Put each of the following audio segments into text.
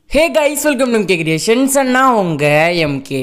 hey guys welcome to MK creations அண்ணா உங்கள் MK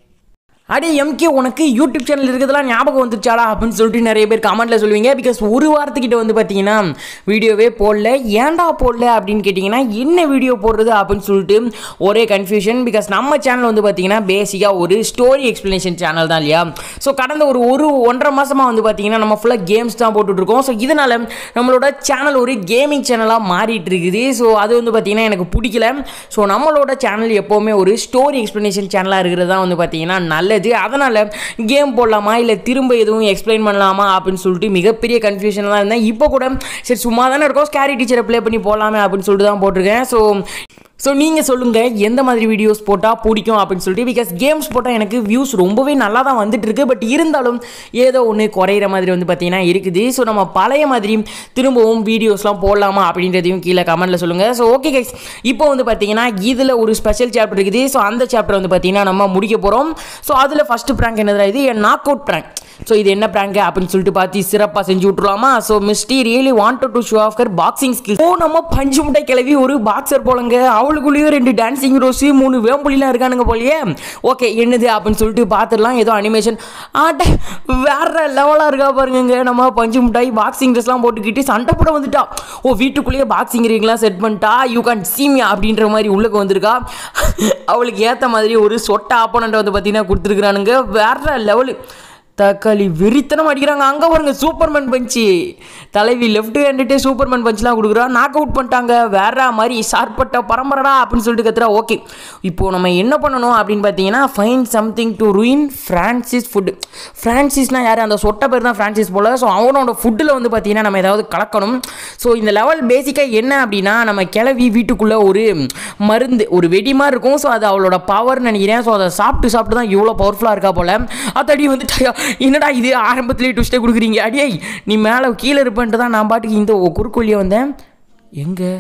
அடே எம்கே உனக்கு யூடியூப் சேனல் இருக்கிறதுலாம் ஞாபகம் வந்துருச்சாடா அப்படின்னு சொல்லிட்டு நிறைய பேர் கமெண்ட்டில் சொல்லுவீங்க பிகாஸ் ஒரு வாரத்துக்கிட்ட வந்து பார்த்தீங்கன்னா வீடியோவே போடல ஏன்டா போடல அப்படின்னு கேட்டிங்கன்னா என்ன வீடியோ போடுறது அப்படின்னு சொல்லிட்டு ஒரே கன்ஃபியூஷன் பிகாஸ் நம்ம சேனல் வந்து பார்த்தீங்கன்னா பேசிக்காக ஒரு ஸ்டோரி எக்ஸ்ப்ளனேஷன் சேனல் தான் இல்லையா ஸோ கடந்த ஒரு ஒரு ஒன்றரை மாதமாக வந்து பார்த்தீங்கன்னா நம்ம ஃபுல்லாக கேம்ஸ் தான் போட்டுட்ருக்கோம் ஸோ இதனால் நம்மளோட சேனல் ஒரு கேமிங் சேனலாக மாறிட்டு இருக்குது ஸோ அது வந்து பார்த்தீங்கன்னா எனக்கு பிடிக்கல ஸோ நம்மளோட சேனல் எப்போவுமே ஒரு ஸ்டோரி எக்ஸ்ப்ளனேஷன் சேனலாக இருக்கிறது தான் வந்து பார்த்தீங்கன்னா நல்லது அதனால் கேம் போடலாமா இல்லை திரும்ப எதுவும் எக்ஸ்பிளைன் பண்ணலாமா அப்படின்னு சொல்லிட்டு மிகப்பெரிய கன்ஃபியூஷனில் தான் இருந்தேன் இப்போ கூட சரி சும்மா தானே இருக்கோம் ஸ்கேரி டீச்சரை ப்ளே பண்ணி போடலாமே அப்படின்னு சொல்லிட்டு தான் போட்டிருக்கேன் ஸோ ஸோ நீங்கள் சொல்லுங்கள் எந்த மாதிரி வீடியோஸ் போட்டால் பிடிக்கும் அப்படின்னு சொல்லிட்டு பிகாஸ் கேம்ஸ் போட்டால் எனக்கு வியூஸ் ரொம்பவே நல்லா தான் வந்துட்டு இருக்கு பட் இருந்தாலும் ஏதோ ஒன்று குறையிற மாதிரி வந்து பார்த்தீங்கன்னா இருக்குது ஸோ நம்ம பழைய மாதிரி திரும்பவும் வீடியோஸ்லாம் போடலாமா அப்படின்றதையும் கீழே கமெண்ட்டில் சொல்லுங்கள் ஸோ ஓகே கைஸ் இப்போ வந்து பார்த்தீங்கன்னா இதில் ஒரு ஸ்பெஷல் சாப்டர் இருக்குது ஸோ அந்த சாப்டர் வந்து பார்த்தீங்கன்னா நம்ம முடிக்க போகிறோம் ஸோ அதில் ஃபஸ்ட்டு ப்ராங்க் என்னதுடா இது நாக் அவுட் ப்ராங்க் ஸோ இது என்ன ப்ராங்க் அப்படின்னு சொல்லிட்டு பார்த்து சிறப்பாக செஞ்சு விட்ருலாமா so Misty really wanted to show off her boxing skill oh நம்ம பஞ்சு முட்டை கிளவி ஒரு பாக்ஸர் போலங்க அவளுக்குள்ளேயும் ரெண்டு டான்சிங் ரோஸு மூணு வேம்புலிலாம் இருக்கானுங்க போலயே ஓகே என்னது அப்படின்னு சொல்லிட்டு பார்த்துடலாம் ஏதோ அனிமேஷன் ஆட்ட வேற லெவலாக இருக்கா பாருங்க நம்ம பஞ்சு முட்டாய் பாக்ஸிங் ட்ரெஸ்லாம் போட்டுக்கிட்டு சண்டை போட வந்துட்டா ஓ வீட்டுக்குள்ளேயே பாக்ஸிங் ரிங்லாம் செட் பண்ணிட்டா யூ கேன் சீமியா அப்படின்ற மாதிரி உள்ளுக்கு வந்திருக்கா அவளுக்கு ஏற்ற மாதிரி ஒரு சொட்ட ஆப்போனண்ட்டை வந்து பார்த்தீங்கன்னா கொடுத்துருக்குறானுங்க வேற லெவலு தக்காளி வெறித்தனம் அடிக்கிறாங்க அங்கே பாருங்க சூப்பர்மேன் பஞ்சு தலைவி லெஃப்ட் ஹேண்டுட்டே சூப்பர்மேன் பஞ்ச்லாம் கொடுக்குறா நாக் அவுட் பண்ணிட்டாங்க வேற மாதிரி ஷார்ப்பட்ட பரம்பரடா அப்படின்னு சொல்லிட்டு கத்துறா ஓகே இப்போ நம்ம என்ன பண்ணணும் அப்படின்னு பார்த்தீங்கன்னா fine something to ruin Francis food ஃப்ரான்சிஸ்னால் யார் அந்த சொட்ட பேர் தான் ஃப்ரான்சிஸ் போல் ஸோ அவனோட ஃபுட்டில் வந்து பார்த்தீங்கன்னா நம்ம ஏதாவது கலக்கணும் ஸோ இந்த லெவல் பேசிக்காக என்ன அப்படின்னா நம்ம கிளவி வீட்டுக்குள்ளே ஒரு மருந்து ஒரு வெடி மாதிரி இருக்கும் ஸோ அது அவளோட பவர்னு நினைக்கிறேன் ஸோ அதை சாப்பிட்டு சாப்பிட்டு தான் இவ்வளோ பவர்ஃபுல்லாக இருக்கா போல் அதடி வந்துட்டாயா என்னடா இது ஆரம்பத்திலே ட்விஸ்ட்டே கொடுக்குறீங்க அடியே நீ மேலே கீழே இருப்பேன்ட்டு தான் நான் பாட்டுக்கு இந்த குறுக்கு வழியா வந்தேன் எங்கே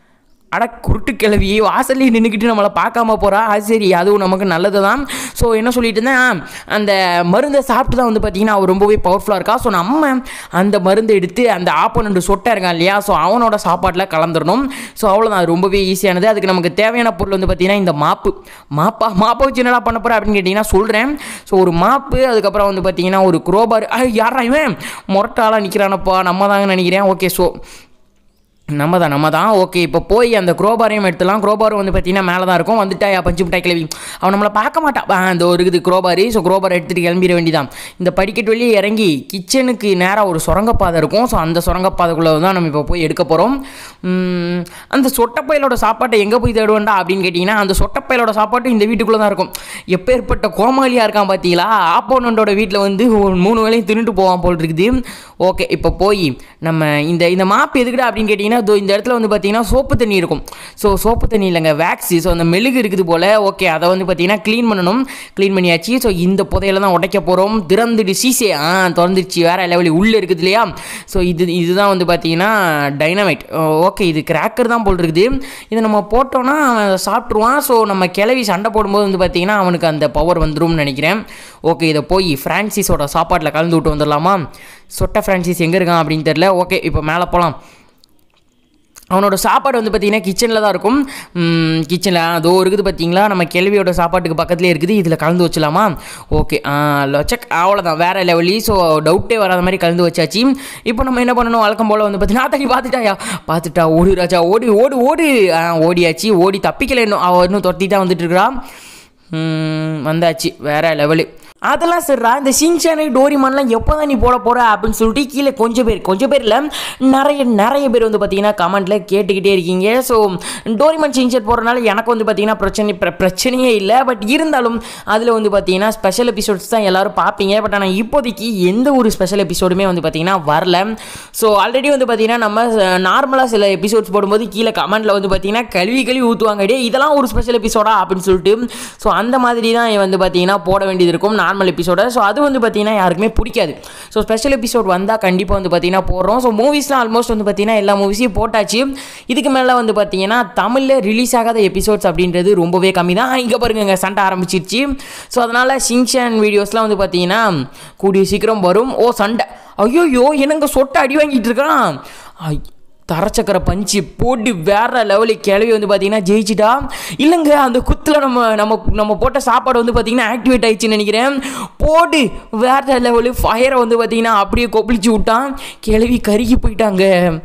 அட குருட்டு கிளவி வாசல்லே நின்றுக்கிட்டு நம்மளை பார்க்காம போகிறா அது சரி அதுவும் நமக்கு நல்லது தான் ஸோ என்ன சொல்லிட்டு இருந்தேன் அந்த மருந்தை சாப்பிட்டு தான் வந்து பார்த்தீங்கன்னா அவள் ரொம்பவே பவர்ஃபுல்லாக இருக்கா ஸோ நம்ம அந்த மருந்தை எடுத்து அந்த ஆப்போனண்ட் சொட்டை இருக்கான் இல்லையா ஸோ அவனோட சாப்பாட்டில் கலந்துடணும் ஸோ அவ்வளோதான் அது ரொம்பவே ஈஸியானது அதுக்கு நமக்கு தேவையான பொருள் வந்து பார்த்தீங்கன்னா இந்த மாப்பு மாப்பா மாப்பை வச்சு என்னடா பண்ண போகிற அப்படின்னு கேட்டிங்கன்னா சொல்கிறேன் ஸோ ஒரு மாப்பு அதுக்கப்புறம் வந்து பார்த்தீங்கன்னா ஒரு குரோபார் யாரா இவன் மொரட்டாலாக நிற்கிறானப்பா நம்ம தாங்க நினைக்கிறேன் ஓகே ஸோ நம்ம தான் நம்ம தான் ஓகே இப்போ போய் அந்த குரோபாரையும் எடுத்துலாம் குரோபாரும் வந்து பார்த்தீங்கன்னா மேலே தான் இருக்கும் வந்துட்டாயா பஞ்சு மிட்டாய் கிளவி அவன் நம்மளை பார்க்க மாட்டான் ஆ, இந்த ஒரு இருக்குது குரோபாரு ஸோ குரோபார் எடுத்துகிட்டு கிளம்பிட வேண்டியதான் இந்த படிக்கட்டு வெளியே இறங்கி கிச்சனுக்கு நேராக ஒரு சுரங்கப்பாதை இருக்கும் ஸோ அந்த சுரங்கப்பாதைக்குள்ளே தான் நம்ம இப்போ போய் எடுக்க போகிறோம் அந்த சொட்டப்பையலோட சாப்பாட்டை எங்கே போய் தேடுவேண்டா அப்படின்னு கேட்டிங்கன்னா அந்த சொட்டப்பையலோட சாப்பாட்டு இந்த வீட்டுக்குள்ளே தான் இருக்கும் எப்பேற்பட்ட கோமாளியாக இருக்கான் பார்த்தீங்களா ஆப்போனண்டோட வீட்டில் வந்து ஒரு மூணு வேளையும் தின்னுட்டு போவான் போல் இருக்குது ஓகே இப்போ போய் நம்ம இந்த இந்த மாப்பு எதுக்குடா அப்படின்னு கேட்டிங்கன்னா இதோ இந்த இடத்துல வந்து பார்த்தீங்கன்னா சோப்பு தண்ணி இருக்கும் ஸோ சோப்பு தண்ணி இல்லைங்க வேக்ஸு ஸோ அந்த மெழுகு இருக்குது போல் ஓகே அதை வந்து பார்த்தீங்கன்னா க்ளீன் பண்ணணும் க்ளீன் பண்ணியாச்சு ஸோ இந்த புதையில தான் உடைக்க போகிறோம் திறந்துடு சீசே ஆ திறந்துருச்சு வேறு லெவலி உள்ளே இருக்குது இல்லையா ஸோ இது இதுதான் வந்து பார்த்தீங்கன்னா டைனமைட் ஓகே இது கிராக்கர் தான் போல் இருக்குது இதை நம்ம போட்டோன்னா அவன் அதை சாப்பிட்ருவான் ஸோ நம்ம கிளவி சண்டை போடும்போது வந்து பார்த்தீங்கன்னா அவனுக்கு அந்த பவர் வந்துரும்னு நினைக்கிறேன் ஓகே இதை போய் ஃப்ரான்சிஸோட சாப்பாட்டில் கலந்து விட்டு வந்துடலாமா சொட்ட ஃப்ரான்சிஸ் எங்கே இருக்கான் அப்படின்னு தெரில ஓகே இப்போ மேலே போகலாம் அவனோட சாப்பாடு வந்து பார்த்தீங்கன்னா கிச்சனில் தான் இருக்கும் கிச்சனில் அதோ இருக்குது பார்த்தீங்களா நம்ம கேள்வியோட சாப்பாட்டுக்கு பக்கத்துலேயே இருக்குது இதில் கலந்து வச்சலாமா ஓகே லொச்சக் அவ்வளோதான் வேறு லெவலி ஸோ டவுட்டே வராத மாதிரி கலந்து வச்சாச்சு இப்போ நம்ம என்ன பண்ணணும் வழக்கம் போல் வந்து பார்த்தீங்கன்னா தண்ணி பார்த்துட்டாயா பார்த்துட்டா ஓடு ராஜா ஓடி ஓடு ஓடு ஆ, ஓடியாச்சு ஓடி தப்பிக்கல இன்னும் அவள் இன்னும் துரத்திட்டு தான் வந்துட்டு இருக்கிறா ம், வந்தாச்சு வேற லெவலு அதெல்லாம் சரிடா இந்த சிங்சானு டோரிமான்லாம் எப்போ தான் நீ போட போகிற அப்படின்னு சொல்லிட்டு கீழே கொஞ்சம் பேர் கொஞ்சம் பேர் இல்லை நிறைய நிறைய பேர் வந்து பார்த்தீங்கன்னா கமெண்ட்டில் கேட்டுக்கிட்டே இருக்கீங்க ஸோ டோரிமான் சிங்சான் போடுறதுனால எனக்கு வந்து பார்த்தீங்கன்னா பிரச்சனை பிர- பிரச்சனையே இல்லை பட் இருந்தாலும் அதில் வந்து பார்த்தீங்கன்னா ஸ்பெஷல் எபிசோட்ஸ் தான் எல்லாரும் பார்ப்பீங்க பட் ஆனால் இப்போதைக்கு எந்த ஒரு ஸ்பெஷல் எபிசோடுமே வந்து பார்த்தீங்கன்னா வரல ஸோ ஆல்ரெடி வந்து பார்த்தீங்கன்னா நம்ம நார்மலாக சில எபிசோட்ஸ் போடும்போது கீழே கமெண்ட்டில் வந்து பார்த்தீங்கன்னா கழுவி கழுவி ஊற்றுவாங்க டே இதெல்லாம் ஒரு ஸ்பெஷல் எபிசோடா அப்படின்னு சொல்லிட்டு ஸோ அந்த மாதிரி தான் வந்து பார்த்தீங்கன்னா போட வேண்டியது இருக்கும் நார்மல் எபிசோட ஸோ அது வந்து பார்த்தீங்கன்னா யாருக்குமே பிடிக்காது ஸோ ஸ்பெஷல் எபிசோட் வந்தால் கண்டிப்பாக வந்து பார்த்தீங்கன்னா போடுறோம் ஸோ மூவிஸ்லாம் ஆல்மோஸ்ட் வந்து பார்த்தீங்கன்னா எல்லா மூவிஸையும் போட்டாச்சு இதுக்கு மேலே வந்து பார்த்தீங்கன்னா தமிழில் ரிலீஸ் ஆகாத எபிசோட்ஸ் அப்படின்றது ரொம்பவே கம்மி தான் இங்கே பாருங்க சண்டை ஆரம்பிச்சிருச்சு ஸோ அதனால் சிங்ஷன் வீடியோஸ்லாம் வந்து பார்த்தீங்கன்னா கூடிய சீக்கிரம் வரும் ஓ சண்டை ஐயோயோ என்னங்க சொட்டை அடி வாங்கிட்டு இருக்கான் ஐ- தரச்சக்கரை பஞ்சு போட்டு வேற லெவலுக்கு கிளவி வந்து பார்த்தீங்கன்னா ஜெயிச்சிட்டா இல்லைங்க அந்த குத்தில் நம்ம நம்ம நம்ம போட்ட சாப்பாடு வந்து பார்த்தீங்கன்னா ஆக்டிவேட் ஆயிடுச்சுன்னு நினைக்கிறேன் போட்டு வேற லெவலு ஃபயரை வந்து பார்த்தீங்கன்னா அப்படியே கொப்பளிச்சு விட்டான் கிளவி கருகி போயிட்டாங்க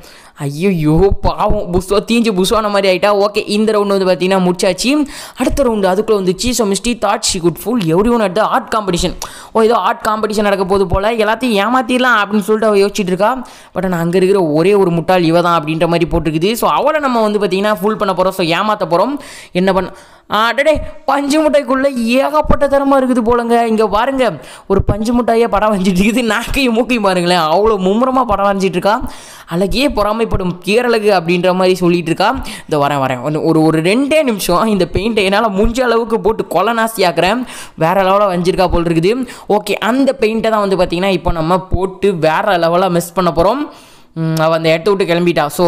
ஐயோ பாவம் புஸ்வா தீஞ்சு புஸ்வான மாதிரி ஆயிட்டா ஓகே இந்த ரவுண்டு வந்து பார்த்தீங்கன்னா முடிச்சாச்சு அடுத்த ரவுண்டு அதுக்குள்ளே வந்துச்சு so Misty thought she could fool every one at the art competition oh ஏதோ ஆர்ட் காம்படிஷன் நடக்க போது போல் எல்லாத்தையும் ஏமாத்திடலாம் அப்படின்னு சொல்லிட்டு அவள் யோசிச்சுட்டு இருக்கா பட் ஆனால் அங்கே இருக்கிற ஒரே ஒரு முட்டாள் இவ தான் அப்படின்ற மாதிரி போட்டிருக்குது ஸோ அவளை நம்ம வந்து பார்த்தீங்கன்னா ஃபுல் பண்ண போகிறோம் ஸோ ஏமாற்ற போகிறோம் என்ன பண்ண அடடே பஞ்சு முட்டைக்குள்ளே ஏகப்பட்ட தரமாக இருக்குது போலங்க இங்கே பாருங்க ஒரு பஞ்சு முட்டையே படம் வரைஞ்சிட்டு இருக்குது நாக்கையும் மூக்கையும் பாருங்களேன் அவ்வளோ மும்முரமாக படம் வரைஞ்சிட்டு இருக்கா அழகே பொறாமைப்படும் கீரழகு அப்படின்ற மாதிரி சொல்லிட்டு இருக்கா இந்த வரேன் வரேன் ஒரு- ஒரு ஒரு ரெண்டே நிமிஷம் இந்த பெயிண்ட்டை என்னால் முடிஞ்ச அளவுக்கு போட்டு கொலை நாஸ்தி ஆக்குறேன் வேற லெவலாக வஞ்சிருக்கா போல் இருக்குது ஓகே அந்த பெயிண்ட்டை தான் வந்து பார்த்தீங்கன்னா இப்போ நம்ம போட்டு வேற லெவலாக மிஸ் பண்ண போகிறோம் அவள் அந்த இடத்த விட்டு கிளம்பிட்டா ஸோ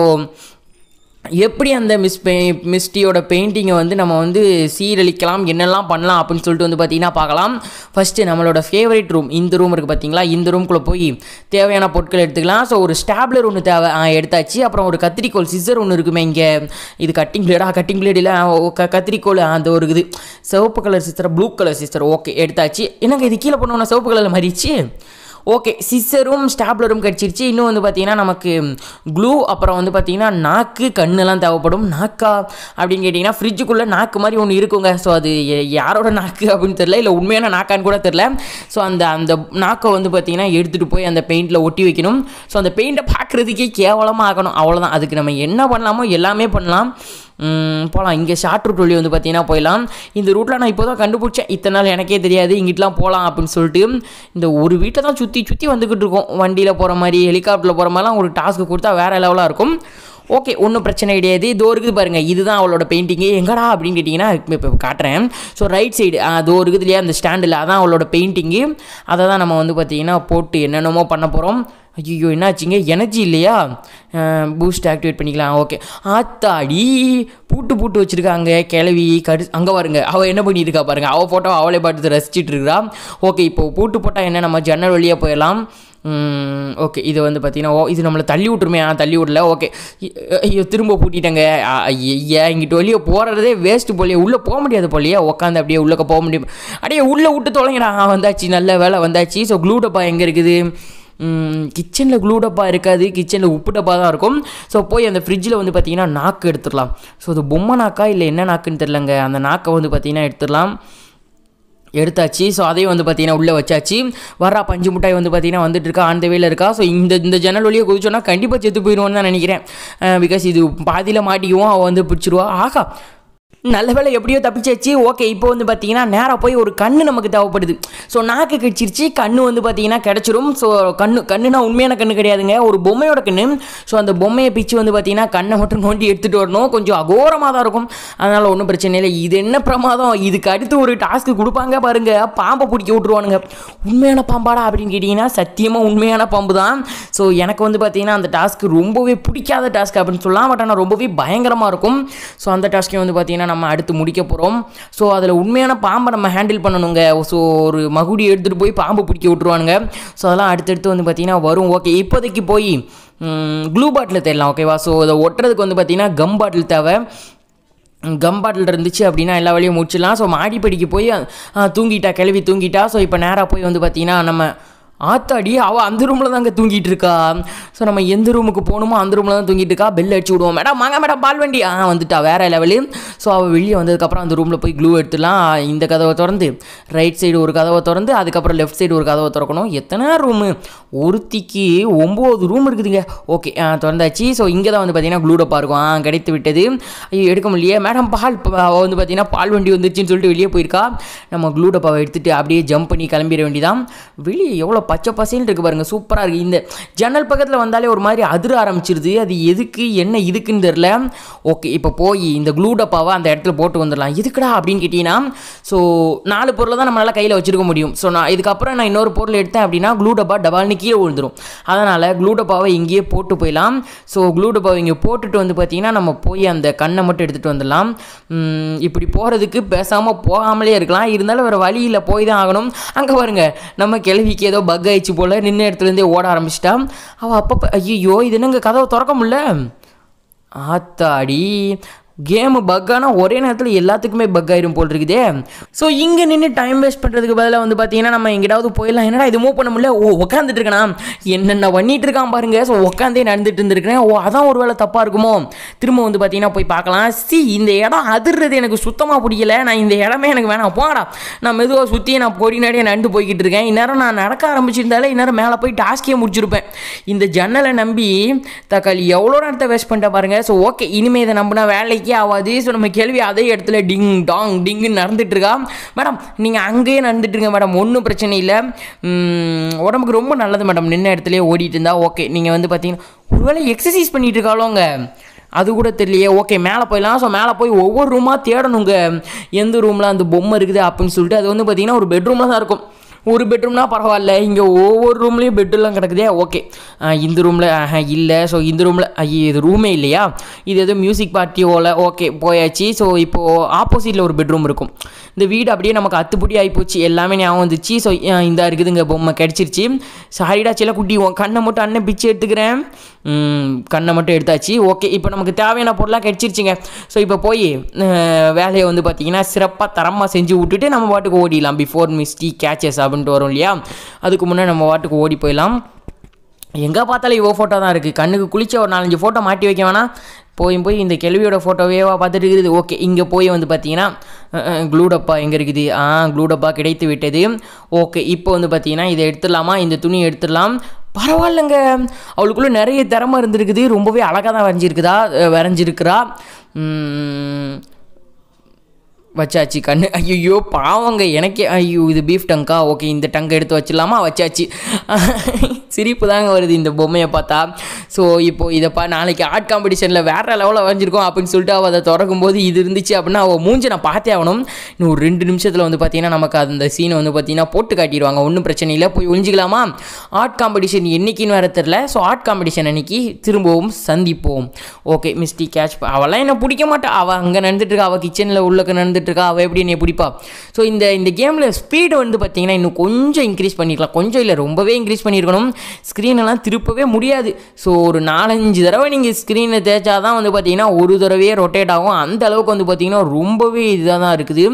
எப்படி அந்த மிஸ் பெ மிஸ்டியோட பெயிண்டிங்கை வந்து நம்ம வந்து சீரழிக்கலாம் என்னெல்லாம் பண்ணலாம் அப்படின்னு சொல்லிட்டு வந்து பார்த்தீங்கன்னா பார்க்கலாம் ஃபஸ்ட்டு நம்மளோட ஃபேவரட் ரூம் இந்த ரூம் இருக்குது பார்த்தீங்களா இந்த ரூம்குள்ளே போய் தேவையான பொருட்கள் எடுத்துக்கலாம் ஸோ ஒரு ஸ்டாப்லர் ஒன்று தேவை ஆ, எடுத்தாச்சு அப்புறம் ஒரு கத்திரிக்கோல் சிசர் ஒன்று இருக்குமே இங்கே இது கட்டிங் பிளேடா கட்டிங் பிளேடு இல்லை க கத்திரிக்கோல் அந்த ஒரு இது சிவப்பு colour sister blue colour sister okay எடுத்தாச்சு என்னங்க இது கீழே பண்ணோன்னா சிவப்பு கலரில் மாறிடுச்சு ஓகே சிஸ்ஸரும் ஸ்டாப்லரும் கிடச்சிருச்சு இன்னும் வந்து பார்த்தீங்கன்னா நமக்கு க்ளூ அப்புறம் வந்து பார்த்தீங்கன்னா நாக்கு கண்ணெல்லாம் தேவைப்படும் நாக்கா அப்படின்னு கேட்டிங்கன்னா ஃப்ரிட்ஜுக்குள்ளே நாக்கு மாதிரி ஒன்று இருக்குங்க ஸோ அது ய- யாரோட நாக்கு அப்படின்னு தெரில இல்லை உண்மையான நாக்கான்னு கூட தெரில ஸோ அந்த அந்த நாக்கை வந்து பார்த்தீங்கன்னா எடுத்துகிட்டு போய் அந்த பெயிண்டில் ஒட்டி வைக்கணும் ஸோ அந்த பெயிண்ட்டை பார்க்குறதுக்கே கேவலமாக ஆகணும் அவ்வளோதான் அதுக்கு நம்ம என்ன பண்ணலாமோ எல்லாமே பண்ணலாம் போகலாம் இங்கே ஷார்ட் ரூட் வழி வந்து பார்த்தீங்கன்னா போயிடலாம் இந்த ரூட்டில் நான் இப்போ தான் கண்டுபிடிச்சேன் இத்தனை நாள் எனக்கே தெரியாது இங்கிட்டலாம் போகலாம் அப்படின்னு சொல்லிட்டு இந்த ஒரு வீட்டை தான் சுற்றி சுற்றி வந்துக்கிட்டு இருக்கோம் வண்டியில் போகிற மாதிரி ஹெலிகாப்டரில் போகிற மாதிரிலாம் ஒரு டாஸ்க்கு கொடுத்தா வேறு லெவலாக இருக்கும் ஓகே ஒன்றும் பிரச்சனை கிடையாது இதோ இருக்குது பாருங்கள் இதுதான் அவளோட பெயிண்டிங்கு எங்கடா அப்படின்னு கேட்டிங்கன்னா இப்போ இப்போ காட்டுறேன் ஸோ ரைட் சைடு அதோ இருக்குது இல்லையா அந்த ஸ்டாண்டில் அதான் அவளோட பெயிண்டிங்கு அதை தான் நம்ம வந்து பார்த்தீங்கன்னா போட்டு என்னென்னமோ பண்ண போகிறோம் ஐயோ என்னாச்சுங்க எனர்ஜி இல்லையா பூஸ்ட் ஆக்டிவேட் பண்ணிக்கலாம் ஓகே ஆத்தாடி பூட்டு பூட்டு வச்சுருக்காங்க கிளவி கடு அங்கே பாருங்க அவள் என்ன பண்ணிட்டு இருக்கா பாருங்க அவள் ஃபோட்டோ அவளே பார்த்து ரசிச்சிட்டு இருக்கிறா ஓகே இப்போ பூட்டு போட்டால் என்ன நம்ம ஜன்னல் வழியாக போயிடலாம் ஓகே இது வந்து பார்த்தீங்கன்னா ஓ இது நம்மளை தள்ளி விட்டுருமே ஆ தள்ளி விடல ஓகே ஐயோ திரும்ப பூட்டிட்டேங்க ஆ, ஐயா இங்கிட்டு வெளியே போகிறதே வேஸ்ட்டு போலியே உள்ளே போக முடியாது போலியே உட்காந்து அப்படியே உள்ளே போக முடியும் அப்படியே உள்ளே விட்டு தொலைங்கடா ஆ, வந்தாச்சு நல்ல வேலை வந்தாச்சு ஸோ க்ளூ டப்பா எங்கே இருக்குது கிச்சனில் க்ளூ டப்பா இருக்காது கிச்சனில் உப்பு டப்பா தான் இருக்கும் ஸோ போய் அந்த ஃப்ரிட்ஜில் வந்து பார்த்தீங்கன்னா நாக்கு எடுத்துடலாம் ஸோ அது பொம்மை நாக்கா இல்லை என்ன நாக்குன்னு தெரிலங்க அந்த நாக்கை வந்து பார்த்தீங்கன்னா எடுத்துடலாம் எடுத்தாச்சு ஸோ அதையும் வந்து பார்த்தீங்கன்னா உள்ளே வச்சாச்சு வர்றா பஞ்சு மிட்டாய் வந்து பார்த்தீங்கன்னா வந்துட்டு இருக்கா அந்த வேல இருக்கா ஸோ இந்த இந்த ஜன்னல் வழியாக குதிச்சோன்னா கண்டிப்பாக செத்து போயிடுவோன்னு தான் நினைக்கிறேன் பிகாஸ் இது பாதியில் மாட்டிக்குவோம் அவள் வந்து பிடிச்சிருவா ஆகா நல்ல வேளை எப்படியோ தப்பிச்சாச்சு ஓகே இப்போ வந்து பார்த்தீங்கன்னா நேராக போய் ஒரு கண்ணு நமக்கு தேவைப்படுது ஸோ நாக்கு கடிச்சிருச்சு கண்ணு வந்து பார்த்தீங்கன்னா கிடச்சிரும் ஸோ கண்ணு கண்ணுனா உண்மையான கண்ணு கிடையாதுங்க ஒரு பொம்மையோட கண்ணு ஸோ அந்த பொம்மையை பிச்சு வந்து பார்த்தீங்கன்னா கண்ணை மட்டும் நோண்டி எடுத்துகிட்டு வரணும் கொஞ்சம் அகோரமாக தான் இருக்கும் அதனால் ஒன்றும் பிரச்சனை இல்லை இது என்ன பிரமாதம் இதுக்கு அடுத்து ஒரு டாஸ்க்கு கொடுப்பாங்க பாருங்க பாம்பை பிடிக்க விட்ருவானுங்க உண்மையான பாம்பாடா அப்படின்னு கேட்டிங்கன்னா சத்தியமாக உண்மையான பாம்பு தான் ஸோ எனக்கு வந்து பார்த்தீங்கன்னா அந்த டாஸ்க்கு ரொம்பவே பிடிக்காத டாஸ்க் அப்படின்னு சொல்லலாம் பட் ஆனால் ரொம்பவே பயங்கரமாக இருக்கும் ஸோ அந்த டாஸ்க்கையும் வந்து பார்த்தீங்கன்னா நம்ம அடுத்து முடிக்க போகிறோம் ஸோ அதில் உண்மையான பாம்பை நம்ம ஹேண்டில் பண்ணணுங்க ஸோ ஒரு மகுடி எடுத்துகிட்டு போய் பாம்பு பிடிக்க விட்ருவானுங்க ஸோ அதெல்லாம் அடுத்தடுத்து வந்து பார்த்தீங்கன்னா வரும் ஓகே இப்போதைக்கு போய் க்ளூ பாட்டில் தேடலாம் ஓகேவா ஸோ அதை ஒட்டுறதுக்கு வந்து பார்த்தீங்கன்னா கம் பாட்டில் தேவை கம் பாட்டில் இருந்துச்சு அப்படின்னா எல்லா வழியும் முடிச்சிடலாம் ஸோ மாடிப்படிக்கு போய் ஆ, தூங்கிட்டா கிளவி தூங்கிட்டா ஸோ இப்போ நேராக போய் வந்து பார்த்தீங்கன்னா நம்ம ஆத்தாடி அவள் அந்த ரூமில் தாங்க தூங்கிட்டு இருக்கா ஸோ நம்ம எந்த ரூமுக்கு போகணுமோ அந்த ரூமில் தான் தூங்கிட்டு இருக்கா பெல் அடிச்சு விடுவோம் மேடம் வாங்க மேடம் பால் வண்டி ஆ வந்துட்டா வேற லெவலு ஸோ அவள் வெளியே வந்ததுக்கப்புறம் அந்த ரூமில் போய் க்ளூ எடுத்துடலாம் இந்த கதவை திறந்து ரைட் சைடு ஒரு கதவை திறந்து அதுக்கப்புறம் லெஃப்ட் சைடு ஒரு கதவை திறக்கணும் எத்தனை ரூமு ஒருத்திக்கு ஒம்பது ரூம் இருக்குதுங்க ஓகே திறந்தாச்சு ஸோ இங்கே தான் வந்து பார்த்தீங்கன்னா க்ளூ டப்பா இருக்கும் ஆ கிடைத்து விட்டது ஐயோ எடுக்க முடியலையே மேடம் பால் ப- அவ வந்து பார்த்தீங்கன்னா பால் வண்டி வந்துருச்சுன்னு சொல்லிட்டு வெளியே போயிருக்கா நம்ம க்ளூ டப்பாவை எடுத்துட்டு அப்படியே ஜம்ப் பண்ணி கிளம்பிட வேண்டியதான் வெளியே எவ்வளோ பச்சை பசேன்னு இருக்கு பாருங்க சூப்பராக இருக்குது இந்த ஜன்னல் பக்கத்தில் வந்தாலே ஒரு மாதிரி அதிர ஆரம்பிச்சிருது அது எதுக்கு என்ன இதுக்குன்னு தெரில ஓகே இப்போ போய் இந்த க்ளூ டப்பாவை அந்த இடத்துல போட்டு வந்துடலாம் எதுக்குடா அப்படின்னு கேட்டிங்கன்னா ஸோ நாலு பொருளை தான் நம்மளால் கையில் வச்சிருக்க முடியும் ஸோ நான் இதுக்கப்புறம் நான் இன்னொரு பொருள் எடுத்தேன் அப்படின்னா க்ளூ டப்பா டபால்னு கீழே விழுந்துரும் அதனால் க்ளூ டப்பாவை இங்கேயே போட்டு போயிடலாம் ஸோ க்ளூ டப்பாவை இங்கே போட்டுட்டு வந்து பார்த்தீங்கன்னா நம்ம போய் அந்த கண்ணை மட்டும் எடுத்துகிட்டு வந்துடலாம் உம், இப்படி போகிறதுக்கு பேசாமல் போகாமலே இருக்கலாம் இருந்தாலும் வேறு வழியில் போய் தான் ஆகணும் அங்கே பாருங்க நம்ம கிளவிக்கு ஏதோ பக் ஆயிடுச்சு போல் நின்ன இடத்துலேருந்தே ஓட ஆரம்பிச்சிட்டா அவள் அப்பப்போ ஐயோ இது என்னங்க கதவை திறக்க முடியல ஆத்தாடி கேமு பக்கானா ஒரே நேரத்தில் எல்லாத்துக்குமே பக் ஆயிரும் போல் இருக்குதே ஸோ இங்கே நின்று டைம் வேஸ்ட் பண்ணுறதுக்கு பதிலாக வந்து பார்த்தீங்கன்னா நம்ம எங்கிட்டாவது போயிடலாம் என்னடா இது மூவ் பண்ண முடியல ஓ உட்காந்துட்டு இருக்கேனா என்னென்ன பண்ணிட்டு இருக்கான் பாருங்க ஸோ உட்காந்தே நடந்துட்டு இருந்திருக்கிறேன் ஓ அதான் ஒரு வேளை தப்பாக இருக்குமோ திரும்ப வந்து பார்த்தீங்கன்னா போய் பார்க்கலாம் சி இந்த இடம் அதிர்றது எனக்கு சுத்தமாக பிடிக்கல நான் இந்த இடமே எனக்கு வேணாம் போங்கடா நான் மெதுவாக சுற்றி நான் பொடி நடியாக நடந்து போய்கிட்டு இருக்கேன் இந்நேரம் நான் நடக்க ஆரம்பிச்சிருந்தாலே இந்நேரம் மேலே போய் டாஸ்கே முடிச்சிருப்பேன் இந்த ஜன்னலை நம்பி தக்காளி எவ்வளோ நேரத்தை வேஸ்ட் பண்ணிட்டேன் பாருங்க ஸோ ஓகே இனிமேல் இதை நம்பினா வேலைக்கே ஆகாது ஸோ நம்ம கேள்வி அதே இடத்துல டிங் டாங் டிங்குன்னு நடந்துட்டு இருக்கா மேடம் நீங்கள் அங்கேயே நடந்துட்டு இருங்க மேடம் ஒன்றும் பிரச்சனை இல்லை உம், உடம்புக்கு ரொம்ப நல்லது மேடம் நின்ன இடத்துலயே ஓடிட்டு இருந்தா ஓகே நீங்கள் வந்து பார்த்தீங்கன்னா ஒருவேளை எக்ஸசைஸ் பண்ணிட்டு இருக்காளோங்க அது கூட தெரியலையே ஓகே மேலே போயிடலாம் ஸோ மேலே போய் ஒவ்வொரு ரூமாக தேடணுங்க எந்த ரூமில் அந்த பொம்மை இருக்குது அப்படின்னு சொல்லிட்டு அது வந்து பார்த்தீங்கன்னா ஒரு பெட்ரூமில் தான் இருக்கும் ஒரு பெட்ரூம்னா பரவாயில்ல இங்கே ஒவ்வொரு ரூம்லேயும் பெட்டெல்லாம் கிடக்குதே ஓகே இந்த ரூமில் இல்லை ஸோ இந்த ரூமில் ஐயோ இது ரூமே இல்லையா இது எதுவும் மியூசிக் பார்ட்டியோவில் ஓகே போயாச்சு ஸோ இப்போது ஆப்போசிட்டில் ஒரு பெட்ரூம் இருக்கும் இந்த வீடு அப்படியே நமக்கு அத்துப்படி ஆகிப்போச்சு எல்லாமே ஞாபகம் வந்துச்சு ஸோ இந்த இருக்குதுங்க பொம்மை கிடச்சிருச்சு சாரிடா சில குட்டி உன் கண்ணை மட்டும் அண்ணன் பிச்சு எடுத்துக்கிறேன் ம், கண்ணை மட்டும் எடுத்தாச்சு ஓகே இப்போ நமக்கு தேவையான பொருளாக கிடச்சிருச்சுங்க ஸோ இப்போ போய் அஹ், வேலையை வந்து பார்த்தீங்கன்னா சிறப்பாக தரமாக செஞ்சு விட்டுட்டு நம்ம பாட்டுக்கு ஓடிடலாம் பிஃபோர் மிஸ்டி கேச்சஸ் அப்படின்ட்டு வரும் இல்லையா அதுக்கு முன்னே நம்ம பாட்டுக்கு ஓடி போயிடலாம் எங்கே பார்த்தாலும் இவோ ஃபோட்டோ தான் இருக்குது கண்ணுக்கு குளிச்ச ஒரு நாலஞ்சு ஃபோட்டோ மாட்டி வைக்க வேணாம் போய் போய் இந்த கேள்வியோட ஃபோட்டோவேவா பார்த்துட்டு இருக்குது ஓகே இங்கே போய் வந்து பார்த்தீங்கன்னா க்ளூ டப்பா எங்கே இருக்குது ஆ க்ளூ டப்பா கிடைத்து விட்டது ஓகே இப்போ வந்து பார்த்தீங்கன்னா இதை எடுத்துடலாமா இந்த துணி எடுத்துடலாம் பரவாயில்லைங்க அவளுக்குள்ளே நிறைய திறமை இருந்திருக்குது ரொம்பவே அழகாக தான் வரைஞ்சிருக்குதா அஹ் வரைஞ்சிருக்கிறா உம், வச்சாச்சு கண்ணு ஐயோ பாவங்க எனக்கே ஐயோ இது பீஃப் டங்கா ஓகே இந்த டங்கை எடுத்து வச்சிடலாமா வச்சாச்சு சிரிப்பு தாங்க வருது இந்த பொம்மையை பார்த்தா ஸோ இப்போ இதை பா நாளைக்கு ஆர்ட் காம்படிஷனில் வேறு லெவலில் வரைஞ்சிருக்கோம் அப்படின்னு சொல்லிட்டு அவள் அதை திறக்கும் போது இது இருந்துச்சு அப்படின்னா அவள் மூஞ்ச நான் பார்த்தே ஆகணும் இன்னும் ஒரு ரெண்டு நிமிஷத்தில் வந்து பார்த்தீங்கன்னா நமக்கு அந்த சீனை வந்து பார்த்தீங்கன்னா போட்டு காட்டிடுவாங்க ஒன்றும் பிரச்சனை இல்லை போய் ஒழிஞ்சிக்கலாமா ஆர்ட் காம்படிஷன் என்னைக்குன்னு வேறு தெரில ஸோ ஆர்ட் காம்படிஷன் அன்னைக்கு திரும்பவும் சந்திப்போம் ஓகே மிஸ்டி கேட்ச் அவெல்லாம் என்ன பிடிக்க மாட்டா அவள் அங்கே நடந்துட்டு இருக்கா அவள் கிச்சனில் உள்ளக்க நடந்துட்டு இருக்கா அவள் எப்படி என்னை பிடிப்பா ஸோ இந்த இந்த கேமில் ஸ்பீடு வந்து பார்த்தீங்கன்னா இன்னும் கொஞ்சம் இன்க்ரீஸ் பண்ணிருக்கலாம் கொஞ்சம் இல்லை ரொம்பவே இன்க்ரீஸ் பண்ணியிருக்கணும் ஸ்க்ரீனெல்லாம் திருப்பவே முடியாது ஸோ ஒரு நாலஞ்சு தடவை நீங்கள் ஸ்க்ரீனை தேய்ச்சா தான் வந்து பார்த்தீங்கன்னா ஒரு தடவையே ரொட்டேட் ஆகும் அந்த அளவுக்கு வந்து பார்த்தீங்கன்னா ரொம்பவே இதாக தான் இருக்குது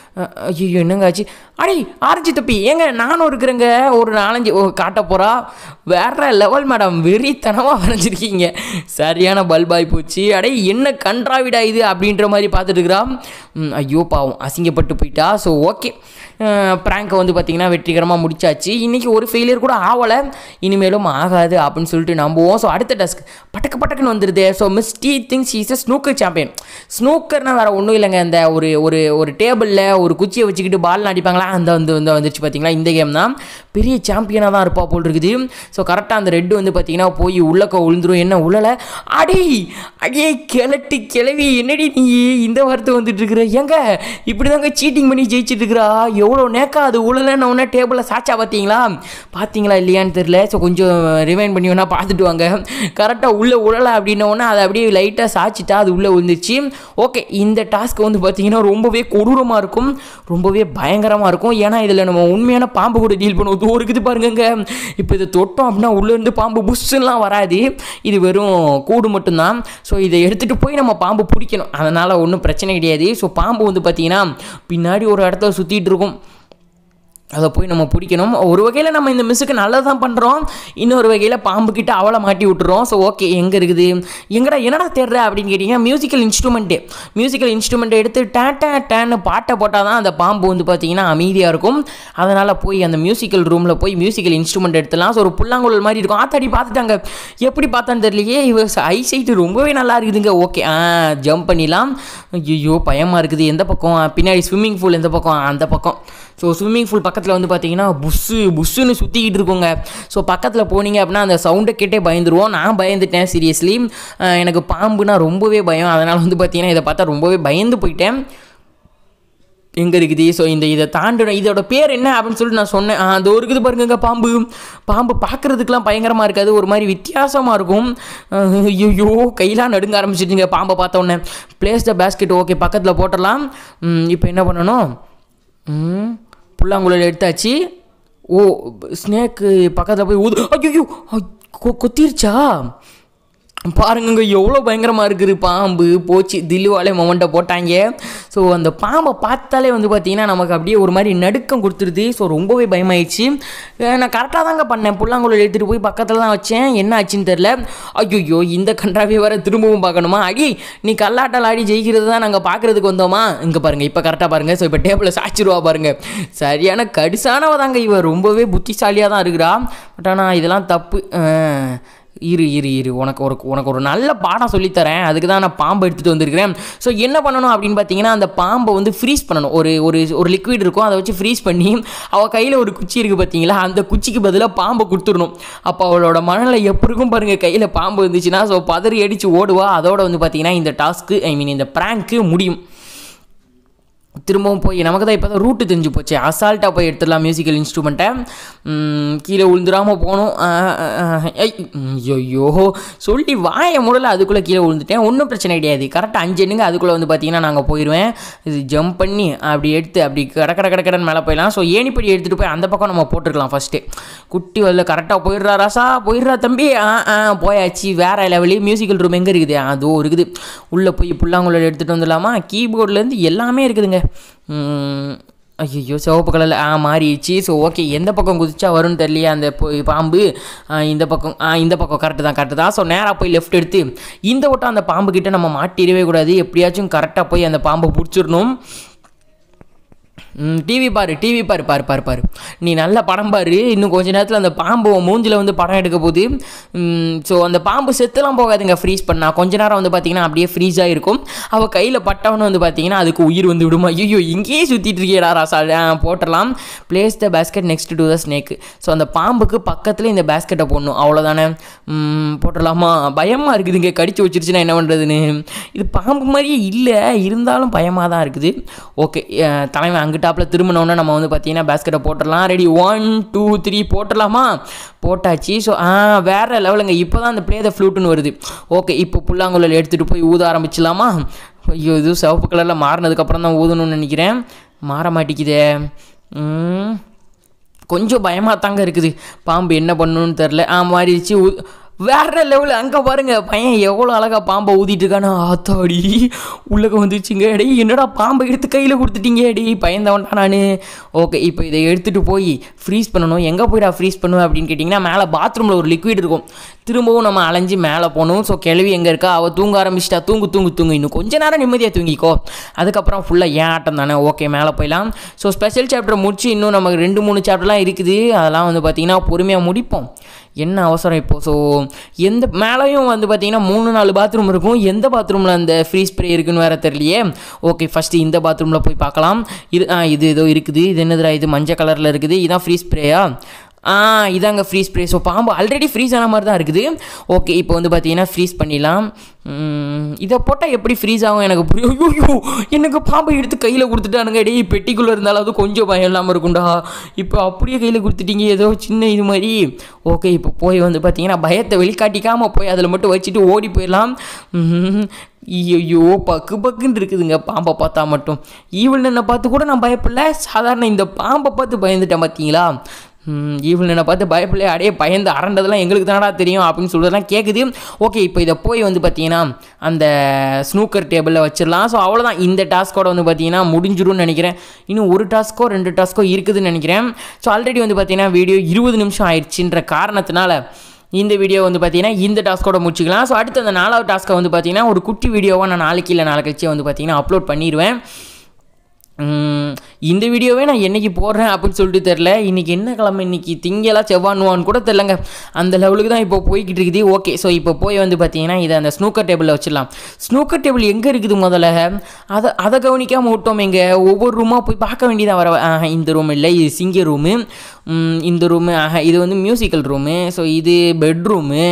ஐயோ என்னங்க ஆச்சு அடே ஆரஞ்சு தப்பி ஏங்க நானும் இருக்கிறேங்க ஒரு நாலஞ்சு ஓ காட்ட போகிறா வேற லெவல் மேடம் வெறித்தனமாக வரைஞ்சிருக்கீங்க சரியான பல்பாய் போச்சு அடே என்ன கன்றாவிடா இது அப்படின்ற மாதிரி பார்த்துட்டு இருக்கிறா ம், ஐயோ பாவம் அசிங்கப்பட்டு போயிட்டா ஸோ ஓகே ப்ராங்கை வந்து பார்த்திங்கன்னா வெற்றிகரமாக முடிச்சாச்சு இன்றைக்கி ஒரு ஃபெயிலியர் கூட ஆகலை இனிமேலும் ஆகாது அப்படின்னு சொல்லிட்டு நம்புவோம் ஸோ அடுத்த டஸ்க் பட்டக்கு பட்டக்குன்னு வந்துடுது so Misty thinks is a snooker champion ஸ்னூக்கர்னால் வேறு ஒன்றும் இல்லைங்க இந்த ஒரு ஒரு ஒரு டேபிளில் ஒரு குச்சியை வச்சுக்கிட்டு பால் அடிப்பாங்களா அந்த வந்து வந்து வந்துருச்சு பார்த்தீங்களா இந்த கேம் தான் பெரிய சாம்பியனாக தான் இருப்பா போல் இருக்குது ஸோ கரெக்டாக அந்த ரெட்டு வந்து பார்த்தீங்கன்னா போய் உள்ளக்க விழுந்துரும் என்ன உள்ளலை அடே அடே கிளட்டி கிளவி என்னடி நீ இந்த வார்த்தை வந்துட்டு இருக்கிற ஏங்க இப்படி தாங்க சீட்டிங் பண்ணி ஜெயிச்சிட்டு இருக்கிறா எவ்வளோ நேக்கா அது உழலன்னு உடனே டேபிளில் சாச்சா பார்த்தீங்களா பார்த்தீங்களா இல்லையான்னு தெரில ஸோ கொஞ்சம் ரிமைண்ட் பண்ணி வேணா பார்த்துட்டு வாங்க கரெக்டாக உள்ளே உழலை அப்படின்ன உடனே அதை அப்படியே லைட்டாக சாச்சிட்டா அது உள்ளே விழுந்துச்சு ஓகே இந்த டாஸ்க் வந்து பார்த்தீங்கன்னா ரொம்பவே கொடூரமாக இருக்கும் ரொம்பவே பயங்கரமாக இருக்கும் ஏன்னா இதில் நம்ம உண்மையான பாம்பு கூட டீல் பண்ணுவோம் இது ஒரு இருக்குது பாருங்கங்க இப்போ இதை தொட்டோம் அப்படின்னா உள்ளேருந்து பாம்பு புஷ்ஷுலாம் வராது இது வெறும் கூடு மட்டும்தான் ஸோ இதை எடுத்துகிட்டு போய் நம்ம பாம்பு பிடிக்கணும் அதனால் ஒன்றும் பிரச்சனை கிடையாது ஸோ பாம்பு வந்து பார்த்தீங்கன்னா பின்னாடி ஒரு இடத்துல சுற்றிட்டு இருக்கும் அதை போய் நம்ம பிடிக்கணும் ஒரு வகையில் நம்ம இந்த மிஸ்ஸுக்கு நல்லது தான் பண்ணுறோம் இன்னொரு வகையில் பாம்பு கிட்ட அவளை மாட்டி விட்டுறோம் ஸோ ஓகே எங்கே இருக்குது எங்கடா என்னடா தேடுற அப்படின்னு கேட்டிங்கன்னா மியூசிக்கல் இன்ஸ்ட்ருமெண்ட்டு மியூசிக்கல் இன்ஸ்ட்ருமெண்ட்டை எடுத்து டே டே டேன்னு பாட்டை போட்டால் தான் அந்த பாம்பு வந்து பார்த்தீங்கன்னா அமைதியாக இருக்கும் அதனால் போய் அந்த மியூசிக்கல் ரூமில் போய் மியூசிக்கல் இன்ஸ்ட்ருமெண்ட் எடுத்துலாம் ஸோ ஒரு புல்லாங்குழல் மாதிரி இருக்கும் ஆத்தாடி பார்த்துட்டாங்க எப்படி பார்த்தான்னு தெரியலையே இவ ஐசைட்டு ரொம்பவே நல்லா இருக்குதுங்க ஓகே ஆ ஜம்ப் பண்ணிடலாம் ஐயோ பயமாக இருக்குது எந்த பக்கம் பின்னாடி ஸ்விம்மிங் பூல் எந்த பக்கம் அந்த பக்கம் ஸோ ஸ்விம்மிங் பூல் பக்கத்தில் வந்து பார்த்தீங்கன்னா புஸ்ஸு புஸ்ஸுன்னு சுற்றிக்கிட்டு இருக்குங்க ஸோ பக்கத்தில் போனீங்க அப்படின்னா அந்த சவுண்டை கேட்டே பயந்துருவோம் நான் பயந்துட்டேன் சீரியஸ்லி எனக்கு பாம்புனா ரொம்பவே பயம் அதனால் வந்து பார்த்தீங்கன்னா இதை பார்த்தா ரொம்பவே பயந்து போயிட்டேன் எங்கே இருக்குது ஸோ இந்த இதை தாண்டணும் இதோட பேர் என்ன அப்படின்னு சொல்லிட்டு நான் சொன்னேன் ஆ, அது இருக்குது பாருங்கங்க பாம்பு பாம்பு பார்க்குறதுக்கெலாம் பயங்கரமாக இருக்காது ஒரு மாதிரி வித்தியாசமாக இருக்கும் ஐயோ கையெல்லாம் நடுங்க ஆரம்பிச்சிட்டுங்க பாம்பை பார்த்த உடனே பிளேஸ் த பேஸ்கெட் ஓகே பக்கத்தில் போட்டுடலாம் இப்போ என்ன பண்ணணும் ம், புல்லாங்குழல் எடுத்தாச்சு ஓ ஸ்னேக்கு பக்கத்தில் போய் ஊது ஐயோ கொத்திருச்சா பாருங்க எவ்வளோ பயங்கரமாக இருக்குது பாம்பு போச்சு தில்லுவாலே மொமெண்ட்டை போட்டாங்க ஸோ அந்த பாம்பை பார்த்தாலே வந்து பார்த்தீங்கன்னா நமக்கு அப்படியே ஒரு மாதிரி நடுக்கம் கொடுத்துருது ஸோ ரொம்பவே பயமாயிடுச்சு அஹ் நான் கரெக்டாக தாங்க பண்ணேன் புல்லாங்குழல் எடுத்துகிட்டு போய் பக்கத்தில் தான் வச்சேன் என்ன ஆச்சுன்னு தெரில ஐயோ இந்த கன்றாவே வர திரும்பவும் பார்க்கணுமா அடி நீ கல்லாட்டால் ஆடி ஜெயிக்கிறது தான் நாங்கள் பார்க்குறதுக்கு வந்தோமா இங்கே பாருங்கள் இப்போ கரெக்டாக பாருங்கள் ஸோ இப்போ டேபிளில் சாச்சிருவா பாருங்கள் சரியான கடிசானவ தாங்க இவ ரொம்பவே புத்திசாலியாக தான் இருக்கிறா பட் ஆனால் இதெல்லாம் தப்பு அஹ் இரு இரு இரு உனக்கு ஒரு உனக்கு ஒரு நல்ல பாடம் சொல்லித்தரேன் அதுக்கு தான் நான் பாம்பை எடுத்துகிட்டு வந்திருக்கிறேன் ஸோ என்ன பண்ணணும் அப்படின்னு பார்த்தீங்கன்னா அந்த பாம்பை வந்து ஃப்ரீஸ் பண்ணணும் ஒரு ஒரு ஒரு லிக்விட் இருக்கும் அதை வச்சு ஃப்ரீஸ் பண்ணி அவள் கையில் ஒரு குச்சி இருக்குது பார்த்தீங்களா அந்த குச்சிக்கு பதிலாக பாம்பை கொடுத்துடணும் அப்போ அவளோட மனநிலை எப்படி இருக்கும் பாருங்கள் கையில் பாம்பு இருந்துச்சுன்னா ஸோ பதறி அடித்து ஓடுவா அதோட வந்து பார்த்தீங்கன்னா இந்த டாஸ்க்கு ஐ மீன் இந்த ப்ராங்க்கு முடியும் திரும்பவும் போய் நமக்கு தான் இப்போ தான் ரூட்டு தெரிஞ்சு போச்சு அசால்ட்டாக போய் எடுத்துடலாம் மியூசிக்கல் இன்ஸ்ட்ருமெண்ட்டை கீழே விழுந்துடாமல் போகணும் ஐயோ சொல்லி வாயை முடல அதுக்குள்ளே கீழே விழுந்துட்டேன் ஒன்றும் பிரச்சனை கிடையாது கரெக்டாக அஞ்சு எண்ணுங்க அதுக்குள்ளே வந்து பார்த்தீங்கன்னா நாங்கள் போயிடுவேன் இது ஜம்ப் பண்ணி அப்படி எடுத்து அப்படி கட கட கட கடன்னு மேலே போயிடலாம் ஸோ ஏணிப்படி எடுத்துகிட்டு போய் அந்த பக்கம் நம்ம போட்டுருக்கலாம் ஃபஸ்ட்டு குட்டி வரல கரெக்டாக போயிடுறா ராசா போயிடுறா தம்பி ஆ ஆ போயாச்சு வேறு லெவலு மியூசிக்கல் ரூம் எங்கே இருக்குது அதோ இருக்குது உள்ளே போய் புல்லாங்குழல் எடுத்துகிட்டு வந்துடலாமா கீபோர்ட்லேருந்து எல்லாமே இருக்குதுங்க ஐயோ சிவப்பு கலரில் ஆ மாறிடுச்சு ஸோ ஓகே எந்த பக்கம் குதிச்சா வரும்னு தெரியலையே அந்த பொ- பாம்பு ஆ, இந்த பக்கம் ஆ இந்த பக்கம் கரெக்டு தான் கரெக்டு தான் ஸோ நேராக போய் லெஃப்ட் எடுத்து இந்த வட்டம் அந்த பாம்பு கிட்ட நம்ம மாட்டிடவே கூடாது எப்படியாச்சும் கரெக்டாக போய் அந்த பாம்பை பிடிச்சிடணும் டிவி பாரு டிவி பாரு பாரு பாரு பாரு நீ நல்ல படம் பாரு இன்னும் கொஞ்ச நேரத்தில் அந்த பாம்பு உன் மூஞ்சில வந்து படம் எடுக்க போகுது ஸோ அந்த பாம்பு செத்துலாம் போகாதுங்க ஃப்ரீஸ் பண்ணா கொஞ்ச நேரம் வந்து பார்த்தீங்கன்னா அப்படியே ஃப்ரீஸாக இருக்கும் அவள் கையில் பட்டவனு வந்து பார்த்தீங்கன்னா அதுக்கு உயிர் வந்து விடுமா ஐயோ இங்கேயே சுற்றிட்டு இருக்கியடா ராசா ஆ, போட்டுடலாம் place the basket next to the snake so அந்த பாம்புக்கு பக்கத்தில் இந்த பேஸ்கெட்டை போடணும் அவ்வளோதானே ம், போட்டுடலாமா பயமாக இருக்குதுங்க கடிச்சு வச்சிருச்சுன்னா என்ன பண்ணுறதுன்னு இது பாம்பு மாதிரியே இல்லை இருந்தாலும் பயமாக தான் இருக்குது ஓகே தலைவன் அங்கிட்டாப்பில் திரும்பினோன்னே நம்ம வந்து பார்த்தீங்கன்னா பேஸ்கெட்டை போட்டுடலாம் ரெடி ஒன் டூ த்ரீ போட்டுடலாமா போட்டாச்சு ஸோ ஆ வேறு லெவலுங்க இப்போ தான் அந்த ப்ளே த ஃப்ளூட்டுன்னு வருது ஓகே இப்போ புல்லாங்குழல் எடுத்துகிட்டு போய் ஊத ஆரம்பிச்சிடலாமா ஐயோ இது சிவப்பு கலரில் மாறினதுக்கப்புறம் தான் ஊதணும்னு நினைக்கிறேன் மாற மாட்டேங்குதே ம் கொஞ்சம் பயமாக தாங்க இருக்குது பாம்பு என்ன பண்ணணும்னு தெரில ஆ மாறிடுச்சு ஊ- வேற லெவல் அங்கே பாருங்க பையன் எவ்வளோ அழகாக பாம்பை ஊதிட்டு இருக்கானா ஆத்தாடி உள்ளக வந்துச்சுங்க டேய் என்னடா பாம்பை எடுத்து கையில் கொடுத்துட்டீங்க டேய் பயந்தவன்டா நான் ஓகே இப்போ இதை எடுத்துகிட்டு போய் ஃப்ரீஸ் பண்ணணும் எங்கே போய்டா ஃப்ரீஸ் பண்ணுவேன் அப்படின்னு கேட்டிங்கன்னா மேலே பாத்ரூமில் ஒரு லிக்விட் இருக்கும் திரும்பவும் நம்ம அலைஞ்சு மேலே போகணும் ஸோ கிளவி எங்கே இருக்கா அவள் தூங்க ஆரம்பிச்சிட்டா தூங்கு தூங்கு தூங்கு இன்னும் கொஞ்ச நேரம் நிம்மதியாக தூங்கிக்கோ அதுக்கப்புறம் ஃபுல்லாக ஏன் ஆட்டம் தானே ஓகே மேலே போயிடலாம் ஸோ ஸ்பெஷல் சாப்டர் முடிச்சு இன்னும் நமக்கு ரெண்டு மூணு சாப்டர்லாம் இருக்குது அதெல்லாம் வந்து பார்த்திங்கன்னா பொறுமையாக முடிப்போம் என்ன அவசரம் இப்போது ஸோ எந்த மேலேயும் வந்து பார்த்தீங்கன்னா மூணு நாலு பாத்ரூம் இருக்கும் எந்த பாத்ரூமில் அந்த ஃப்ரீ ஸ்ப்ரே இருக்குன்னு வேறு தெரியலையே ஓகே ஃபஸ்ட்டு இந்த பாத்ரூமில் போய் பார்க்கலாம் இது ஆ இது ஏதோ இருக்குது இது என்னதுடா இது மஞ்சள் கலரில் இருக்குது இதான் ஃப்ரீ ஸ்ப்ரேயா ஆ இதாங்க ஃப்ரீ ஸ்ப்ரே ஸோ பாம்பு ஆல்ரெடி ஃப்ரீஸ் ஆன மாதிரி தான் இருக்குது ஓகே இப்போ வந்து பார்த்தீங்கன்னா ஃப்ரீஸ் பண்ணிடலாம் ம், இதை போட்டால் எப்படி ஃப்ரீஸ் ஆகும் எனக்கு புரியும் ஐயோ எனக்கு பாம்பை எடுத்து கையில் கொடுத்துட்டானுங்க டேய் பெட்டிக்குள்ளே இருந்தாலும் அது கொஞ்சம் பயம் இல்லாமல் இருக்கும்டா இப்போ அப்படியே கையில் கொடுத்துட்டீங்க ஏதோ சின்ன இது மாதிரி ஓகே இப்போ போய் வந்து பார்த்தீங்கன்னா பயத்தை வெளிக்காட்டிக்காமல் போய் அதில் மட்டும் வச்சுட்டு ஓடி போயிடலாம் ம், ஐயோ பக்கு பக்குன்னு இருக்குதுங்க பாம்பை பார்த்தா மட்டும் ஈவல் என்னை பார்த்து கூட நான் பயப்படல சாதாரண இந்த பாம்பை பார்த்து பயந்துட்டேன் பார்த்தீங்களா ஈவல் என்னை பார்த்து பயப்படல அடையே பயந்து அரண்டதெல்லாம் எங்களுக்கு தானடா தெரியும் அப்படின்னு சொல்கிறதெல்லாம் கேட்குது ஓகே இப்போ இதை போய் வந்து பார்த்தீங்கன்னா அந்த ஸ்னூக்கர் டேபிளில் வச்சிடலாம் ஸோ அவ்வளோதான் இந்த டாஸ்க்கோட வந்து பார்த்தீங்கன்னா முடிஞ்சிரும்னு நினைக்கிறேன் இன்னும் ஒரு டாஸ்க்கோ ரெண்டு டாஸ்க்கோ இருக்குதுன்னு நினைக்கிறேன் ஸோ ஆல்ரெடி வந்து பார்த்தீங்கன்னா வீடியோ இருபது நிமிஷம் ஆயிடுச்சுன்ற காரணத்தினால இந்த வீடியோ வந்து பார்த்தீங்கன்னா இந்த டாஸ்க்கோட முடிச்சுக்கலாம் ஸோ அடுத்து அந்த நாலாவது டாஸ்க்கை வந்து பார்த்தீங்கன்னா ஒரு குட்டி வீடியோவாக நான் நாளைக்கு இல்லை நாளை கழிச்சு வந்து பார்த்தீங்கன்னா அப்லோட் பண்ணிடுவேன் உம், இந்த வீடியோவே நான் என்னைக்கு போடுறேன் அப்படின்னு சொல்லிட்டு தெரில இன்றைக்கி என்ன கிழமை இன்னைக்கு திங்களா செவ்வானுவான்னு கூட தெரிலங்க அந்த லெவலுக்கு தான் இப்போ போய்கிட்டு இருக்குது ஓகே ஸோ இப்போ போய் வந்து பார்த்தீங்கன்னா இதை அந்த ஸ்னூக்கர் டேபிளில் வச்சிடலாம் ஸ்னூக்கர் டேபிள் எங்கே இருக்குது முதல்ல அதை அதை கவனிக்காமல் விட்டோம் எங்க ஒவ்வொரு ரூமாக போய் பார்க்க வேண்டியதான் வர ஆஹா, இந்த ரூம் இல்லை இது சிங்க ரூமு இந்த ரூமு ஆஹா இது வந்து மியூசிக்கல் ரூமு ஸோ இது பெட்ரூமு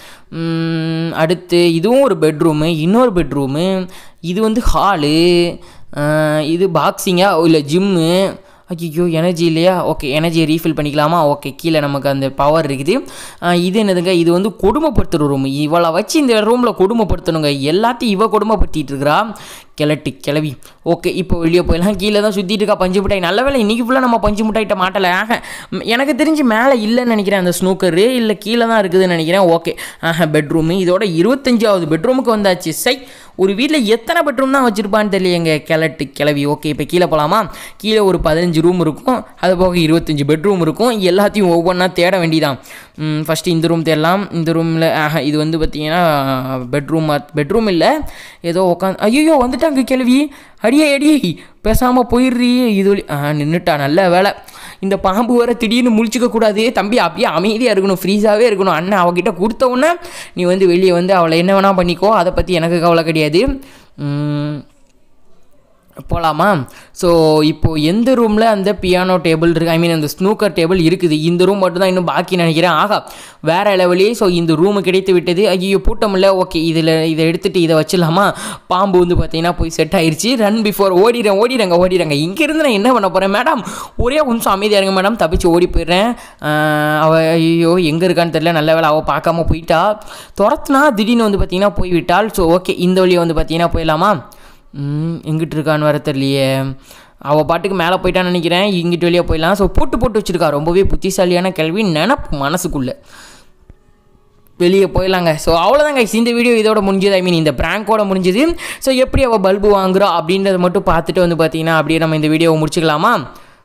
அடுத்து இதுவும் ஒரு பெட்ரூமு இன்னொரு பெட்ரூமு இது வந்து ஹாலு இது பாக்ஸிங்கா இல்லை ஜிம்மு ஐயோ எனர்ஜி இல்லையா ஓகே எனர்ஜியை ரீஃபில் பண்ணிக்கலாமா ஓகே கீழே நமக்கு அந்த பவர் இருக்குது ஆஹ் இது என்னதுங்க இது வந்து கொடுமைப்படுத்துகிற ரூம் இவளை வச்சு இந்த ரூமில் கொடுமைப்படுத்தணுங்க எல்லாத்தையும் இவ கொடுமைப்படுத்திட்டு இருக்கிறா கிளட்டு கிளவி ஓகே இப்போ வெளியே போயிடலாம் கீழே தான் சுற்றிட்டு இருக்கா பஞ்சு மிட்டாய் நல்ல வேலை இன்றைக்கி ஃபுல்லாக நம்ம பஞ்சு மிட்டாய்கிட்ட மாட்டலை ஆஹா ம், எனக்கு தெரிஞ்சு மேலே இல்லைன்னு நினைக்கிறேன் அந்த ஸ்னூக்கரு இல்லை கீழே தான் இருக்குதுன்னு நினைக்கிறேன் ஓகே ஆஹா பெட்ரூமு இதோட இருபத்தஞ்சாவது பெட்ரூமுக்கு வந்தாச்சு சை ஒரு வீட்டில் எத்தனை பெட்ரூம் தான் வச்சுருப்பான்னு தெரியல எங்கள் கிளட்டு கிளவி ஓகே இப்போ கீழே போகலாமா கீழே ஒரு பதினஞ்சு ரூம் இருக்கும் அது போக இருபத்தஞ்சி பெட்ரூம் இருக்கும் எல்லாத்தையும் ஒவ்வொன்றா தேட வேண்டியதான் ஃபஸ்ட்டு இந்த ரூம் தேடலாம் இந்த ரூமில் இது வந்து பார்த்தீங்கன்னா பெட்ரூம் பெட்ரூம் இல்லை ஏதோ உட்காந்து ஐயோ வந்துட்டாங்க கேள்வி அடியே அடியே பேசாமல் போயிடுறீ இது வழி- ஆ நின்றுட்டா நல்ல வேலை இந்த பாம்பு வர திடீர்னு முழிச்சிக்க கூடாது தம்பி அப்படியே அமைதியாக இருக்கணும் ஃப்ரீஸாகவே இருக்கணும் அண்ணன் அவகிட்ட கொடுத்த உடனே நீ வந்து வெளியே வந்து அவளை என்ன வேணால் பண்ணிக்கோ அதை பற்றி எனக்கு கவலை கிடையாது உம், போகலாமா ஸோ இப்போது எந்த ரூமில் அந்த பியானோ டேபிள் இருக்குது ஐ மீன் அந்த ஸ்னூக்கர் டேபிள் இருக்குது இந்த ரூம் மட்டும் தான் இன்னும் பாக்கி நினைக்கிறேன் ஆகா வேறு லெவலே ஸோ இந்த ரூமு கிடைத்து விட்டது ஐயோ பூட்டமில்ல ஓகே இதில் இதை எடுத்துகிட்டு இதை வச்சிடலாமா பாம்பு வந்து பார்த்தீங்கன்னா போய் செட் ஆயிருச்சு ரன் பிஃபோர் ஓடிடுறேன் ஓடிடுறேங்க ஓடிடுறேங்க இங்கேருந்து நான் என்ன பண்ண போகிறேன் மேடம் ஒரே ஒரு நிமிஷம் அமைதியாக இருங்க மேடம் தப்பிச்சு ஓடி போயிடுறேன் ஆஹ் அவ ஐயோ எங்கே இருக்கான்னு தெரியல நல்ல வேலை அவள் பார்க்காம போயிட்டா துரத்துனா திடீர்னு வந்து பார்த்தீங்கன்னா போய்விட்டாள் ஸோ ஓகே இந்த வழியை வந்து பார்த்தீங்கன்னா போயிடலாமா ம், எங்கிட்டு இருக்கான்னு வர தெரியலையே அவள் பாட்டுக்கு மேலே போயிட்டான்னு நினைக்கிறேன் இங்கிட்டு வெளியே போயிடலாம் ஸோ போட்டு போட்டு வச்சுருக்கா ரொம்பவே புத்திசாலியான கேள்வி நினப்பு மனசுக்குள்ளே வெளியே போயிடலாங்க ஸோ அவ்வளோதாங்க இந்த வீடியோ இதோட முடிஞ்சது ஐ மீன் இந்த ப்ராங்கோட முடிஞ்சது ஸோ எப்படி அவள் பல்பு வாங்குறா அப்படின்றத மட்டும் பார்த்துட்டு வந்து பார்த்தீங்கன்னா அப்படியே நம்ம இந்த வீடியோவை முடிச்சுக்கலாமா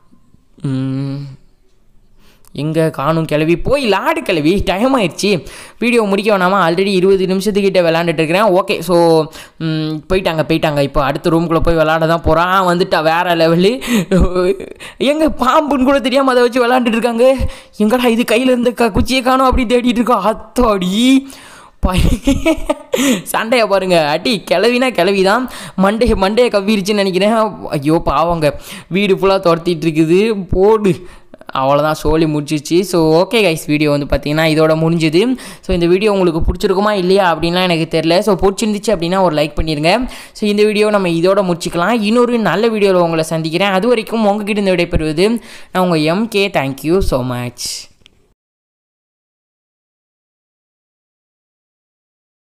எங்கே காணும் கிளவி போய் லாடு கிளவி டைம் ஆயிடுச்சு வீடியோ முடிக்க வேணாமா ஆல்ரெடி இருபது நிமிஷத்துக்கிட்ட விளாண்டுட்டு இருக்கிறேன் ஓகே ஸோ போயிட்டாங்க போயிட்டாங்க இப்போ அடுத்த ரூம்குள்ளே போய் விளாட தான் போகிறான் வந்துட்டா வேற லெவலு எங்கே பாம்புன்னு கூட தெரியாமல் அதை வச்சு விளாண்டுட்டு இருக்காங்க எங்கடா இது கையில் இருந்த க குச்சியை காணும் அப்படி தேடிட்டு இருக்கோம் அத்தாடி பை- சண்டையை பாருங்க அடி கிளவினா கிளவி தான் மண்டே மண்டையை கவ்விருச்சுன்னு நினைக்கிறேன் ஐயோ பாவங்க வீடு ஃபுல்லாக துரத்திட்டு இருக்குது போடு அவ்வளோதான் சோலி முடிச்சிச்சு ஸோ ஓகே கைஸ் வீடியோ வந்து பார்த்தீங்கன்னா இதோட முடிஞ்சுது ஸோ இந்த வீடியோ உங்களுக்கு பிடிச்சிருக்குமா இல்லையா அப்படின்லாம் எனக்கு தெரில ஸோ பிடிச்சிருந்துச்சு அப்படின்னா ஒரு லைக் பண்ணிடுங்க ஸோ இந்த வீடியோ நம்ம இதோட முடிச்சிக்கலாம் இன்னொரு நல்ல வீடியோவில் உங்களை சந்திக்கிறேன் அது வரைக்கும் உங்ககிட்ட இந்த விடைபெறுவது நான் உங்கள் எம்கே தேங்க்யூ ஸோ மச்